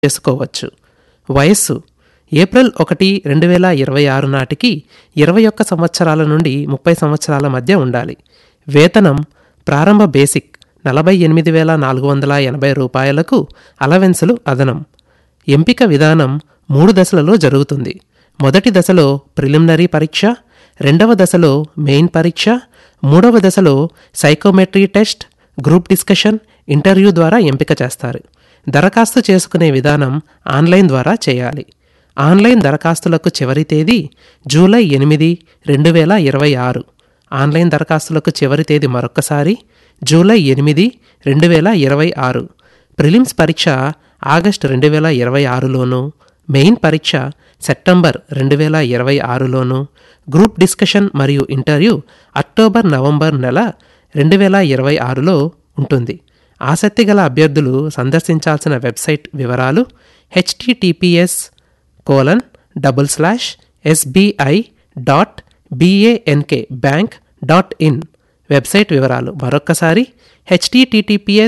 చేసుకోవచ్చు వయస్సు ఏప్రిల్ ఒకటి రెండు వేల ఇరవై ఆరు నాటికి ఇరవై ఒక్క సంవత్సరాల నుండి ముప్పై సంవత్సరాల మధ్య ఉండాలి వేతనం ప్రారంభ బేసిక్ నలభై ఎనిమిది వేల నాలుగు వందల ఎనభై రూపాయలకు అలవెన్సులు అదనం ఎంపిక విధానం మూడు దశలలో జరుగుతుంది మొదటి దశలో ప్రిలిమినరీ పరీక్ష రెండవ దశలో మెయిన్ పరీక్ష మూడవ దశలో psychometry test group discussion interview ద్వారా ఎంపిక చేస్తారు దరఖాస్తు చేసుకునే విధానం ఆన్లైన్ ద్వారా చేయాలి ఆన్లైన్ దరఖాస్తులకు చివరి తేదీ జూలై ఎనిమిది రెండు వేల ఇరవై ఆరు ఆన్లైన్ దరఖాస్తులకు చివరి తేదీ మరొకసారి జూలై ఎనిమిది రెండు వేల ఇరవై ఆరు ప్రిలిమ్స్ పరీక్ష ఆగస్టు రెండు వేల ఇరవై ఆరులోను మెయిన్ పరీక్ష సెప్టెంబర్ రెండు వేల ఇరవై ఆరులోను గ్రూప్ డిస్కషన్ మరియు ఇంటర్వ్యూ అక్టోబర్ నవంబర్ నెల రెండు వేల ఇరవై ఆరులో ఉంటుంది ఆసక్తి గల అభ్యర్థులు సందర్శించాల్సిన వెబ్సైట్ వివరాలు HTTPS colon double slash SBI dot B A N K bank dot in website వివరాలు మరొక్కసారి హెచ్టిటిపిఎస్